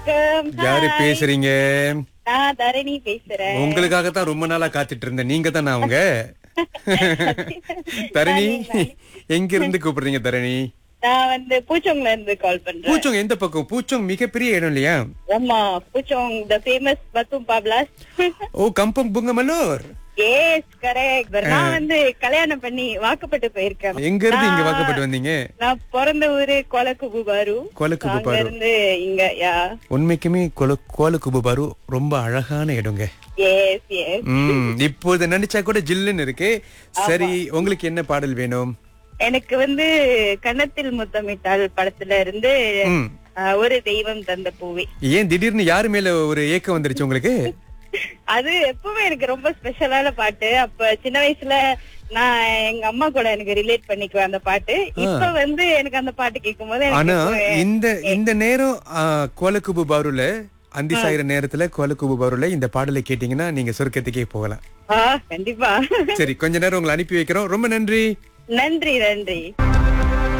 வணக்கம் யாரு Hi. பேசுறீங்க நான் தரணி பேசுறேன் உங்களுக்காகத்தான் ரொம்ப நாளா காத்துட்டு இருந்தேன் நீங்க தானே அவங்க தரணி எங்க இருந்து கூப்பிடுறீங்க தரணி நான் வந்து பூச்சோங்ல இருந்து கால் பண்றேன் பூச்சோங் எந்த பக்கம் பூச்சோங் மிகப்பெரிய இடம் இல்லையா ஆமா பூச்சோங் த ஃபேமஸ் பத்தும் பாப்லாஸ் ஓ கம்பங் புங்கமல்லூர் எஸ் கரெக்ட் நான் வந்து கல்யாணம் பண்ணி வாக்கப்பட்டு போயிருக்கேன் எங்க இருந்து இங்க நான்- வாக்கப்பட்டு வந்தீங்க நான் பிறந்த ஊரு கோலக்குபுபாரு கோலக்குபுபாரு. அங்க இருந்து இங்க யா உண்மைக்குமே கோல கோலக்குபாரு ரொம்ப அழகான இடங்க எஸ் எஸ் ம் இப்போது நினைச்சா கூட ஜில்லுன்னு இருக்கு சரி உங்களுக்கு என்ன பாடல் வேணும் எனக்கு வந்து கன்னத்தில் முத்தமிட்டால் படத்துல இருந்து ம். அஹ், ஒரு தெய்வம் தந்த பூவே ஏன் திடீர்னு யாரு மேல ஒரு ஏக்கம் வந்துருச்சு உங்களுக்கு அது எப்பவுமே எனக்கு ரொம்ப ஸ்பெஷலான பாட்டு அப்ப சின்ன வயசுல நான் எங்க அம்மா கூட எனக்கு ரிலேட் பண்ணிக்குவேன் அந்த பாட்டு இப்ப வந்து எனக்கு அந்த பாட்டு கேட்கும் போது ஆனா எனக்கு இந்த இந்த நேரம் ஆ, கோலக்குபு பாருல அந்தி சாயிர நேரத்துல கோலக்குபு பாருல இந்த பாடலை கேட்டீங்கன்னா நீங்க சொர்க்கத்துக்கே போகலாம் ஆ, கண்டிப்பா சரி கொஞ்ச நேரம் உங்களை அனுப்பி வைக்கிறோம் ரொம்ப நன்றி நன்றி நன்றி